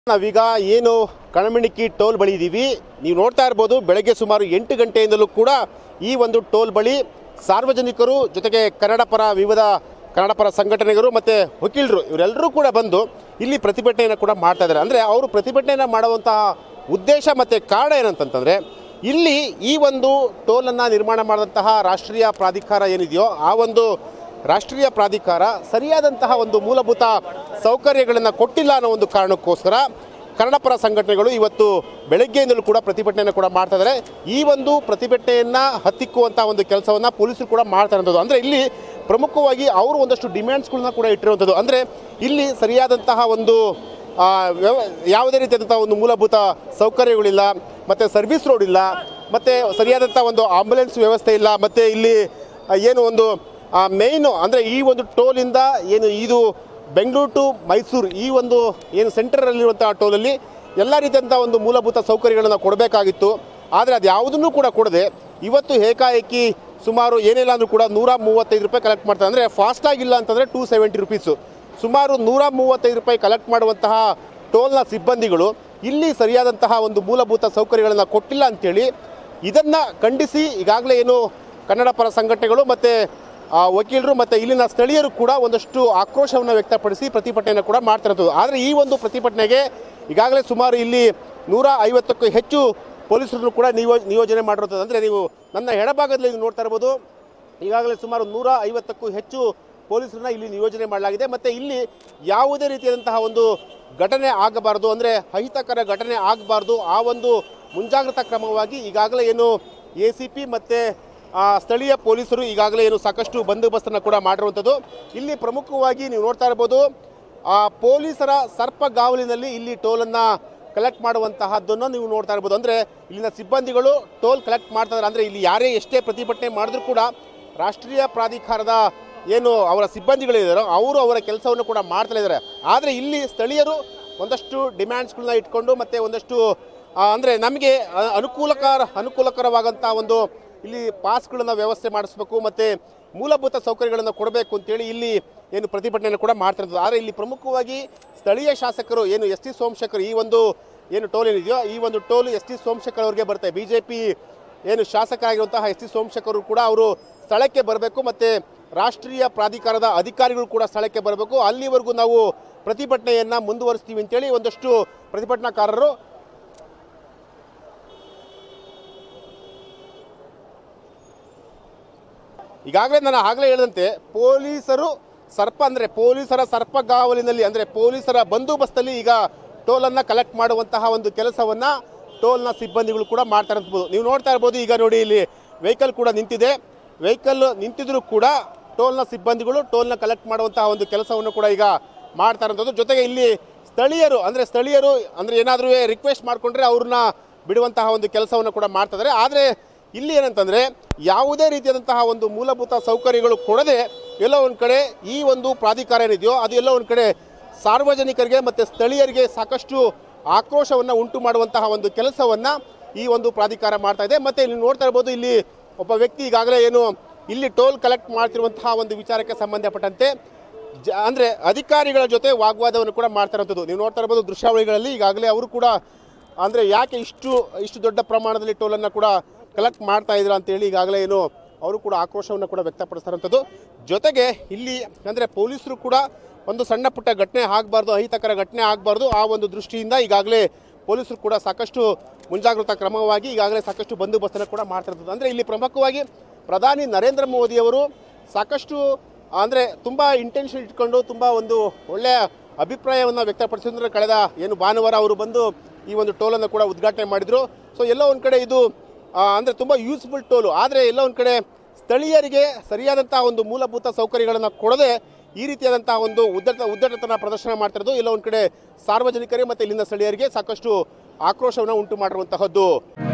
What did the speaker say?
ನಾವೀಗ ಏನು ಕಣಮಿಣಿಕಿ ಟೋಲ್ ಬಳಿ ಇದ್ದೀವಿ ನೀವು ನೋಡ್ತಾ ಇರ್ಬೋದು ಬೆಳಗ್ಗೆ ಸುಮಾರು ಎಂಟು ಗಂಟೆಯಿಂದಲೂ ಕೂಡ ಈ ಒಂದು ಟೋಲ್ ಬಳಿ ಸಾರ್ವಜನಿಕರು ಜೊತೆಗೆ ಕನ್ನಡ ಪರ ವಿವಿಧ ಕನ್ನಡ ಪರ ಸಂಘಟನೆಗಳು ಮತ್ತು ವಕೀಲರು ಇವರೆಲ್ಲರೂ ಕೂಡ ಬಂದು ಇಲ್ಲಿ ಪ್ರತಿಭಟನೆಯನ್ನು ಕೂಡ ಮಾಡ್ತಾ ಇದ್ದಾರೆ ಅಂದರೆ ಅವರು ಪ್ರತಿಭಟನೆಯನ್ನು ಮಾಡುವಂತಹ ಉದ್ದೇಶ ಮತ್ತು ಕಾರಣ ಏನಂತಂತಂದರೆ ಇಲ್ಲಿ ಈ ಒಂದು ಟೋಲನ್ನು ನಿರ್ಮಾಣ ಮಾಡಿದಂತಹ ರಾಷ್ಟ್ರೀಯ ಪ್ರಾಧಿಕಾರ ಏನಿದೆಯೋ ಆ ಒಂದು ರಾಷ್ಟ್ರೀಯ ಪ್ರಾಧಿಕಾರ ಸರಿಯಾದಂತಹ ಒಂದು ಮೂಲಭೂತ ಸೌಕರ್ಯಗಳನ್ನು ಕೊಟ್ಟಿಲ್ಲ ಅನ್ನೋ ಒಂದು ಕಾರಣಕ್ಕೋಸ್ಕರ ಕನ್ನಡಪರ ಸಂಘಟನೆಗಳು ಇವತ್ತು ಬೆಳಗ್ಗೆಯಿಂದಲೂ ಕೂಡ ಪ್ರತಿಭಟನೆಯನ್ನು ಕೂಡ ಮಾಡ್ತಾ ಇದ್ದಾರೆ ಈ ಒಂದು ಪ್ರತಿಭಟನೆಯನ್ನು ಹತ್ತಿಕ್ಕುವಂಥ ಒಂದು ಕೆಲಸವನ್ನು ಪೊಲೀಸರು ಕೂಡ ಮಾಡ್ತಾ ಇರೋದು ಅಂದರೆ ಇಲ್ಲಿ ಪ್ರಮುಖವಾಗಿ ಅವರು ಒಂದಷ್ಟು ಡಿಮ್ಯಾಂಡ್ಸ್ಗಳನ್ನ ಕೂಡ ಇಟ್ಟಿರುವಂಥದ್ದು ಅಂದರೆ ಇಲ್ಲಿ ಸರಿಯಾದಂತಹ ಒಂದು ಆ, ವ್ಯವ ಯಾವುದೇ ರೀತಿಯಾದಂಥ ಒಂದು ಮೂಲಭೂತ ಸೌಕರ್ಯಗಳಿಲ್ಲ ಮತ್ತು ಸರ್ವಿಸ್ ರೋಡ್ ಇಲ್ಲ ಮತ್ತು ಸರಿಯಾದಂಥ ಒಂದು ಆಂಬುಲೆನ್ಸ್ ವ್ಯವಸ್ಥೆ ಇಲ್ಲ ಮತ್ತು ಇಲ್ಲಿ ಆ, ಏನು ಒಂದು ಮೇಯ್ನು ಅಂದರೆ ಈ ಒಂದು ಟೋಲಿಂದ ಏನು ಇದು ಬೆಂಗಳೂರು ಟು ಮೈಸೂರು ಈ ಒಂದು ಏನು ಸೆಂಟರಲ್ಲಿರುವಂಥ ಟೋಲಲ್ಲಿ ಎಲ್ಲ ರೀತಿಯಂಥ ಒಂದು ಮೂಲಭೂತ ಸೌಕರ್ಯಗಳನ್ನು ಕೊಡಬೇಕಾಗಿತ್ತು ಆದರೆ ಅದು ಯಾವುದನ್ನು ಕೂಡ ಕೊಡದೆ ಇವತ್ತು ಏಕಾಏಕಿ ಸುಮಾರು ಏನಿಲ್ಲ ಅಂದರೂ ಕೂಡ ನೂರ ಮೂವತ್ತೈದು ರೂಪಾಯಿ ಕಲೆಕ್ಟ್ ಮಾಡ್ತಾರೆ ಅಂದರೆ ಫಾಸ್ಟಾಗಿಲ್ಲ ಅಂತಂದರೆ ಟೂ ಸೆವೆಂಟಿ ರುಪೀಸು ಸುಮಾರು ನೂರ ಮೂವತ್ತೈದು ರೂಪಾಯಿ ಕಲೆಕ್ಟ್ ಮಾಡುವಂತಹ ಟೋಲ್ನ ಸಿಬ್ಬಂದಿಗಳು ಇಲ್ಲಿ ಸರಿಯಾದಂತಹ ಒಂದು ಮೂಲಭೂತ ಸೌಕರ್ಯಗಳನ್ನು ಕೊಟ್ಟಿಲ್ಲ ಅಂತೇಳಿ ಇದನ್ನು ಖಂಡಿಸಿ ಈಗಾಗಲೇ ಏನು ಕನ್ನಡ ಪರ ಸಂಘಟನೆಗಳು ಮತ್ತು ವಕೀಲರು ಮತ್ತು ಇಲ್ಲಿನ ಸ್ಥಳೀಯರು ಕೂಡ ಒಂದಷ್ಟು ಆಕ್ರೋಶವನ್ನು ವ್ಯಕ್ತಪಡಿಸಿ ಪ್ರತಿಭಟನೆಯನ್ನು ಕೂಡ ಮಾಡ್ತಿರೋದು ಆದರೆ ಈ ಒಂದು ಪ್ರತಿಭಟನೆಗೆ ಈಗಾಗಲೇ ಸುಮಾರು ಇಲ್ಲಿ ನೂರ ಐವತ್ತಕ್ಕೂ ಹೆಚ್ಚು ಪೊಲೀಸರನ್ನು ಕೂಡ ನಿಯೋ ನಿಯೋಜನೆ ಮಾಡಿರುತ್ತದೆ ಅಂದರೆ ನೀವು ನನ್ನ ಎಡಭಾಗದಲ್ಲಿ ನೀವು ನೋಡ್ತಾ ಇರ್ಬೋದು ಈಗಾಗಲೇ ಸುಮಾರು ನೂರ ಐವತ್ತಕ್ಕೂ ಹೆಚ್ಚು ಪೊಲೀಸರನ್ನ ಇಲ್ಲಿ ನಿಯೋಜನೆ ಮಾಡಲಾಗಿದೆ ಮತ್ತು ಇಲ್ಲಿ ಯಾವುದೇ ರೀತಿಯಾದಂತಹ ಒಂದು ಘಟನೆ ಆಗಬಾರ್ದು ಅಂದರೆ ಅಹಿತಕರ ಘಟನೆ ಆಗಬಾರ್ದು ಆ ಒಂದು ಮುಂಜಾಗ್ರತಾ ಕ್ರಮವಾಗಿ ಈಗಾಗಲೇ ಏನು ಎ ಸಿ ಪಿ ಮತ್ತು ಸ್ಥಳೀಯ ಪೊಲೀಸರು ಈಗಾಗಲೇ ಏನು ಸಾಕಷ್ಟು ಬಂದೋಬಸ್ತನ್ನು ಕೂಡ ಮಾಡಿರುವಂಥದ್ದು ಇಲ್ಲಿ ಪ್ರಮುಖವಾಗಿ ನೀವು ನೋಡ್ತಾ ಇರ್ಬೋದು ಆ ಪೊಲೀಸರ ಸರ್ಪಗಾವಲಿನಲ್ಲಿ ಇಲ್ಲಿ ಟೋಲನ್ನು ಕಲೆಕ್ಟ್ ಮಾಡುವಂತಹದ್ದನ್ನು ನೀವು ನೋಡ್ತಾ ಇರ್ಬೋದು ಅಂದರೆ ಇಲ್ಲಿನ ಸಿಬ್ಬಂದಿಗಳು ಟೋಲ್ ಕಲೆಕ್ಟ್ ಮಾಡ್ತಾ ಇದ್ದಾರೆ ಅಂದರೆ ಇಲ್ಲಿ ಯಾರೇ ಎಷ್ಟೇ ಪ್ರತಿಭಟನೆ ಮಾಡಿದ್ರೂ ಕೂಡ ರಾಷ್ಟ್ರೀಯ ಪ್ರಾಧಿಕಾರದ ಏನು ಅವರ ಸಿಬ್ಬಂದಿಗಳಿದ್ದಾರೋ ಅವರು ಅವರ ಕೆಲಸವನ್ನು ಕೂಡ ಮಾಡ್ತಾ ಇದ್ದಾರೆ ಆದರೆ ಇಲ್ಲಿ ಸ್ಥಳೀಯರು ಒಂದಷ್ಟು ಡಿಮ್ಯಾಂಡ್ಸ್ಗಳನ್ನ ಇಟ್ಕೊಂಡು ಮತ್ತು ಒಂದಷ್ಟು ಆ, ಅಂದರೆ ನಮಗೆ ಅ- ಅನುಕೂಲಕರ ಅನುಕೂಲಕರವಾದಂಥ ಒಂದು ಇಲ್ಲಿ ಪಾಸ್ಗಳನ್ನು ವ್ಯವಸ್ಥೆ ಮಾಡಿಸ್ಬೇಕು ಮತ್ತು ಮೂಲಭೂತ ಸೌಕರ್ಯಗಳನ್ನು ಕೊಡಬೇಕು ಅಂತೇಳಿ ಇಲ್ಲಿ ಏನು ಪ್ರತಿಭಟನೆಯನ್ನು ಕೂಡ ಮಾಡ್ತಾ ಇರೋದು ಆದರೆ ಇಲ್ಲಿ ಪ್ರಮುಖವಾಗಿ ಸ್ಥಳೀಯ ಶಾಸಕರು ಏನು ಎಸ್ ಟಿ ಸೋಮಶೇಖರ್ ಈ ಒಂದು ಏನು ಟೋಲ್ ಏನಿದೆಯೋ ಈ ಒಂದು ಟೋಲ್ ಎಸ್ ಟಿ ಸೋಮಶೇಖರ್ ಅವರಿಗೆ ಬರುತ್ತೆ ಬಿ ಜೆ ಪಿ ಏನು ಶಾಸಕರಾಗಿರುವಂತಹ ಎಸ್ ಟಿ ಸೋಮಶೇಖರ್ ಕೂಡ ಅವರು ಸ್ಥಳಕ್ಕೆ ಬರಬೇಕು ಮತ್ತು ರಾಷ್ಟ್ರೀಯ ಪ್ರಾಧಿಕಾರದ ಅಧಿಕಾರಿಗಳು ಕೂಡ ಸ್ಥಳಕ್ಕೆ ಬರಬೇಕು ಅಲ್ಲಿವರೆಗೂ ನಾವು ಪ್ರತಿಭಟನೆಯನ್ನು ಮುಂದುವರಿಸ್ತೀವಿ ಅಂತೇಳಿ ಒಂದಷ್ಟು ಪ್ರತಿಭಟನಾಕಾರರು ಈಗಾಗಲೇ ನಾನು ಆಗಲೇ ಹೇಳಿದಂತೆ ಪೊಲೀಸರು ಸರ್ಪ ಅಂದರೆ ಪೊಲೀಸರ ಸರ್ಪಗಾವಲಿನಲ್ಲಿ ಅಂದರೆ ಪೊಲೀಸರ ಬಂದೋಬಸ್ತಲ್ಲಿ ಈಗ ಟೋಲನ್ನು ಕಲೆಕ್ಟ್ ಮಾಡುವಂತಹ ಒಂದು ಕೆಲಸವನ್ನು ಟೋಲ್ನ ಸಿಬ್ಬಂದಿಗಳು ಕೂಡ ಮಾಡ್ತಾ ಇರ್ಬೋದು ನೀವು ನೋಡ್ತಾ ಇರ್ಬೋದು ಈಗ ನೋಡಿ ಇಲ್ಲಿ ವೆಹಿಕಲ್ ಕೂಡ ನಿಂತಿದೆ ವೆಹಿಕಲ್ ನಿಂತಿದ್ರು ಕೂಡ ಟೋಲ್ನ ಸಿಬ್ಬಂದಿಗಳು ಟೋಲ್ನ ಕಲೆಕ್ಟ್ ಮಾಡುವಂತಹ ಒಂದು ಕೆಲಸವನ್ನು ಕೂಡ ಈಗ ಮಾಡ್ತಾ ಇರೋಂಥದ್ದು ಜೊತೆಗೆ ಇಲ್ಲಿ ಸ್ಥಳೀಯರು ಅಂದರೆ ಸ್ಥಳೀಯರು ಅಂದರೆ ಏನಾದರೂ ರಿಕ್ವೆಸ್ಟ್ ಮಾಡಿಕೊಂಡ್ರೆ ಅವ್ರನ್ನ ಬಿಡುವಂತಹ ಒಂದು ಕೆಲಸವನ್ನು ಕೂಡ ಮಾಡ್ತಾ ಇದ್ದಾರೆ ಆದರೆ ಇಲ್ಲಿ ಏನಂತಂದರೆ ಯಾವುದೇ ರೀತಿಯಾದಂತಹ ಒಂದು ಮೂಲಭೂತ ಸೌಕರ್ಯಗಳು ಕೊಡದೆ ಎಲ್ಲೋ ಒಂದು ಕಡೆ ಈ ಒಂದು ಪ್ರಾಧಿಕಾರ ಏನಿದೆಯೋ ಅದು ಎಲ್ಲೋ ಒಂದು ಕಡೆ ಸಾರ್ವಜನಿಕರಿಗೆ ಮತ್ತು ಸ್ಥಳೀಯರಿಗೆ ಸಾಕಷ್ಟು ಆಕ್ರೋಶವನ್ನು ಉಂಟು ಮಾಡುವಂತಹ ಒಂದು ಕೆಲಸವನ್ನು ಈ ಒಂದು ಪ್ರಾಧಿಕಾರ ಮಾಡ್ತಾ ಇದೆ ಮತ್ತು ಇಲ್ಲಿ ನೋಡ್ತಾ ಇರ್ಬೋದು ಇಲ್ಲಿ ಒಬ್ಬ ವ್ಯಕ್ತಿ ಈಗಾಗಲೇ ಏನು ಇಲ್ಲಿ ಟೋಲ್ ಕಲೆಕ್ಟ್ ಮಾಡ್ತಿರುವಂತಹ ಒಂದು ವಿಚಾರಕ್ಕೆ ಸಂಬಂಧಪಟ್ಟಂತೆ ಜ ಅಂದರೆ ಅಧಿಕಾರಿಗಳ ಜೊತೆ ವಾಗ್ವಾದವನ್ನು ಕೂಡ ಮಾಡ್ತಾ ಇರೋಂಥದ್ದು ನೀವು ನೋಡ್ತಾ ಇರ್ಬೋದು ದೃಶ್ಯಾವಳಿಗಳಲ್ಲಿ ಈಗಾಗಲೇ ಅವರು ಕೂಡ ಅಂದರೆ ಯಾಕೆ ಇಷ್ಟು ಇಷ್ಟು ದೊಡ್ಡ ಪ್ರಮಾಣದಲ್ಲಿ ಟೋಲನ್ನು ಕೂಡ ಕಲೆಕ್ಟ್ ಮಾಡ್ತಾ ಇದ್ದೀರಾ ಅಂತೇಳಿ ಈಗಾಗಲೇ ಏನು ಅವರು ಕೂಡ ಆಕ್ರೋಶವನ್ನು ಕೂಡ ವ್ಯಕ್ತಪಡಿಸ್ತಾರಂಥದ್ದು ಜೊತೆಗೆ ಇಲ್ಲಿ ಅಂದರೆ ಪೊಲೀಸರು ಕೂಡ ಒಂದು ಸಣ್ಣ ಪುಟ್ಟ ಘಟನೆ ಆಗಬಾರ್ದು ಅಹಿತಕರ ಘಟನೆ ಆಗಬಾರ್ದು ಆ ಒಂದು ದೃಷ್ಟಿಯಿಂದ ಈಗಾಗಲೇ ಪೊಲೀಸರು ಕೂಡ ಸಾಕಷ್ಟು ಮುಂಜಾಗ್ರತಾ ಕ್ರಮವಾಗಿ ಈಗಾಗಲೇ ಸಾಕಷ್ಟು ಬಂದೋಬಸ್ತನ್ನು ಕೂಡ ಮಾಡ್ತಿರ್ತದೆ ಅಂದರೆ ಇಲ್ಲಿ ಪ್ರಮುಖವಾಗಿ ಪ್ರಧಾನಿ ನರೇಂದ್ರ ಮೋದಿಯವರು ಸಾಕಷ್ಟು ಅಂದರೆ ತುಂಬ ಇಂಟೆನ್ಷನ್ ಇಟ್ಕೊಂಡು ತುಂಬ ಒಂದು ಒಳ್ಳೆಯ ಅಭಿಪ್ರಾಯವನ್ನು ವ್ಯಕ್ತಪಡಿಸಿದ್ರೆ ಕಳೆದ ಏನು ಭಾನುವಾರ ಅವರು ಬಂದು ಈ ಒಂದು ಟೋಲನ್ನು ಕೂಡ ಉದ್ಘಾಟನೆ ಮಾಡಿದರು ಸೊ ಎಲ್ಲೋ ಒಂದು ಕಡೆ ಇದು ಆ, ಅಂದರೆ ತುಂಬ ಯೂಸ್ಫುಲ್ ಟೋಲು ಆದರೆ ಎಲ್ಲೋ ಒಂದು ಕಡೆ ಸ್ಥಳೀಯರಿಗೆ ಸರಿಯಾದಂಥ ಒಂದು ಮೂಲಭೂತ ಸೌಕರ್ಯಗಳನ್ನು ಕೊಡದೆ ಈ ರೀತಿಯಾದಂತಹ ಒಂದು ಉದ್ದಟ ಉದ್ದಟತನ ಪ್ರದರ್ಶನ ಮಾಡ್ತಿರೋದು ಎಲ್ಲೋ ಒಂದು ಕಡೆ ಸಾರ್ವಜನಿಕರಿಗೆ ಮತ್ತು ಇಲ್ಲಿನ ಸ್ಥಳೀಯರಿಗೆ ಸಾಕಷ್ಟು ಆಕ್ರೋಶವನ್ನು ಉಂಟು ಮಾಡಿರುವಂತಹದ್ದು